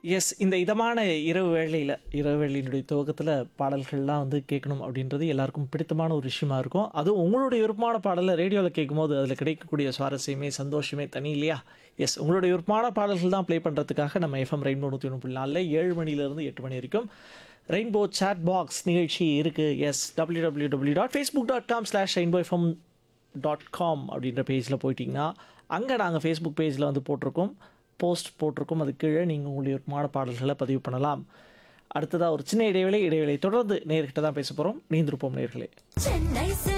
S இந்த இதமான இரவு வேளையில் இரவு வேளையினுடைய துவக்கத்தில் பாடல்கள்லாம் வந்து கேட்கணும் அப்படின்றது எல்லாருக்கும் பிடித்தமான ஒரு விஷயமா இருக்கும் அதுவும் உங்களுடைய விருப்பமான பாடலை ரேடியோவில் கேட்கும்போது அதில் கிடைக்கக்கூடிய சுவாரஸ்யமே சந்தோஷமே தனி இல்லையா எஸ் உங்களுடைய விருப்பமான பாடல்கள் தான் ப்ளே பண்ணுறதுக்காக நம்ம எஃப்எம் ரெயின்போ நூற்றி ஒன்று புள்ளி நாலில் ஏழு மணிலேருந்து எட்டு மணி வரைக்கும் ரெயின்போ சாட் பாக்ஸ் நிகழ்ச்சி இருக்குது yes W W W dot Facebook dot com slash rainbow FM dot com அப்படின்ற பேஜில் போயிட்டீங்கன்னா அங்கே நாங்கள் ஃபேஸ்புக் பேஜில் வந்து போட்டிருக்கோம் போஸ்ட் போட்டிருக்கோம் அது கீழே நீங்கள் உங்களுடைய விருப்பமான பாடல்களை பதிவு பண்ணலாம் அடுத்ததாக ஒரு சின்ன இடைவேளை இடைவேளை தொடர்ந்து நேர்கிட்ட தான் பேச போகிறோம் நீந்திருப்போம் நேர்களே சென்னை